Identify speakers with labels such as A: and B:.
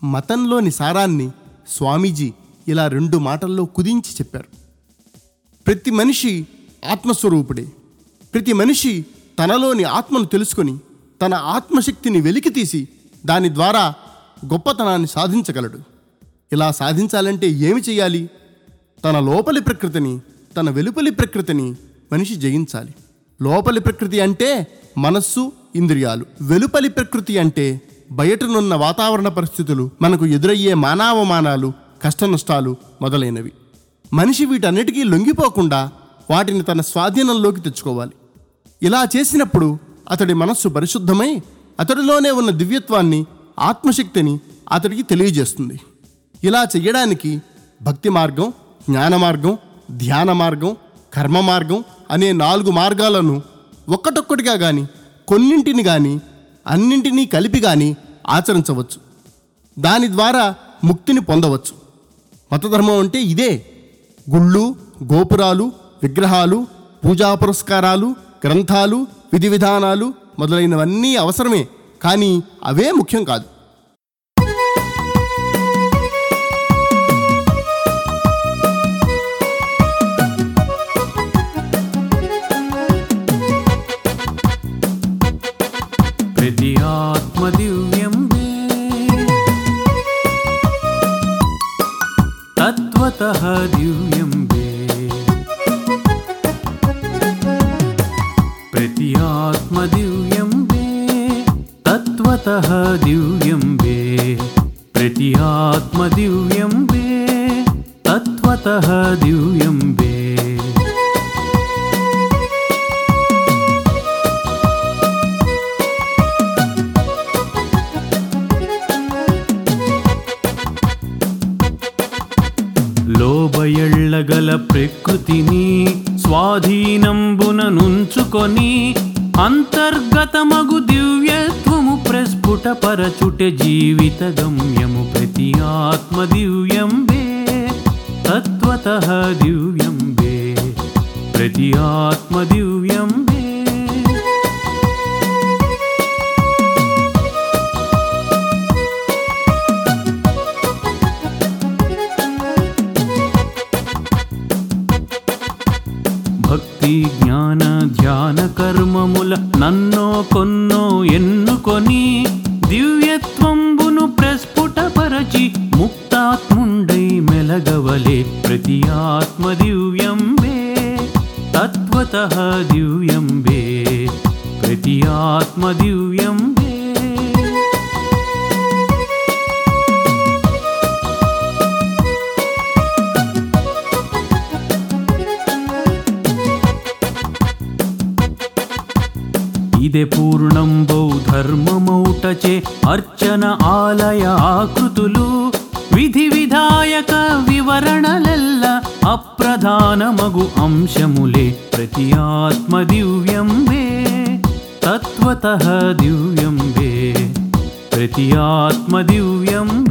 A: మతంలోని సారాన్ని స్వామీజీ ఇలా రెండు మాటల్లో కుదించి చెప్పారు ప్రతి మనిషి ఆత్మస్వరూపుడే ప్రతి మనిషి తనలోని ఆత్మను తెలుసుకొని తన ఆత్మశక్తిని వెలికితీసి దాని ద్వారా గొప్పతనాన్ని సాధించగలడు ఇలా సాధించాలంటే ఏమి చేయాలి తన లోపలి ప్రకృతిని తన వెలుపలి ప్రకృతిని మనిషి జయించాలి లోపలి ప్రకృతి అంటే మనస్సు ఇంద్రియాలు వెలుపలి ప్రకృతి అంటే బయటనున్న వాతావరణ పరిస్థితులు మనకు ఎదురయ్యే మానవమానాలు కష్టనష్టాలు మొదలైనవి మనిషి వీటన్నిటికీ లొంగిపోకుండా వాటిని తన స్వాధీనంలోకి తెచ్చుకోవాలి ఇలా చేసినప్పుడు అతడి మనస్సు పరిశుద్ధమై అతడిలోనే ఉన్న దివ్యత్వాన్ని ఆత్మశక్తిని అతడికి తెలియజేస్తుంది ఇలా చెయ్యడానికి భక్తి మార్గం జ్ఞాన మార్గం ధ్యాన మార్గం కర్మ మార్గం అనే నాలుగు మార్గాలను ఒక్కటొక్కటిగా కానీ కొన్నింటిని కానీ అన్నింటినీ కలిపి కానీ ఆచరించవచ్చు దాని ద్వారా ముక్తిని పొందవచ్చు మతధర్మం అంటే ఇదే గుళ్ళు గోపురాలు విగ్రహాలు పూజా పురస్కారాలు గ్రంథాలు విధి విధానాలు మొదలైనవన్నీ అవసరమే కానీ అవే ముఖ్యం కాదు
B: ప్రతి ఆత్మ దివ్యం వే తత్వత దివ్యం వే ప్రతి ఆత్మ దివ్యం వే తత్వత దివ్యం వే ప్రతి ఆత్మ దివ్యం వే తత్వత దివ్యం వే లోబయళ్ళగల ప్రకృతిని స్వాధీనంబున నుంచుకొని అంతర్గతమగు దివ్యత్వము ప్రస్ఫుటపరచుట జీవిత గమ్యము ప్రతి ఆత్మ దివ్యం వే తత్వత దివ్యం వే ప్రతి ఆత్మ దివ్యం వే భక్తి జ్ఞాన ధ్యాన కర్మముల నన్నో కొన్నో ఎన్నుకొని దివ్యత్వంబును ప్రస్ఫుటపరచి ముక్తాత్ముండై మెలగవలే ప్రతి ఆత్మ దివ్యం వే తత్వత దివ్యం వే ప్రతి ఆత్మ దివ్యం వే ఇదే పూర్ణంబౌ ధర్మమౌటచే అర్చన ఆలయ ఆకృతులు విధి విధాయక వివరణలెల్ల అప్రధానమగు అంశములే ప్రతి ఆత్మ దివ్యం వే తత్వత దివ్యం వే ప్రతి ఆత్మ దివ్యం వే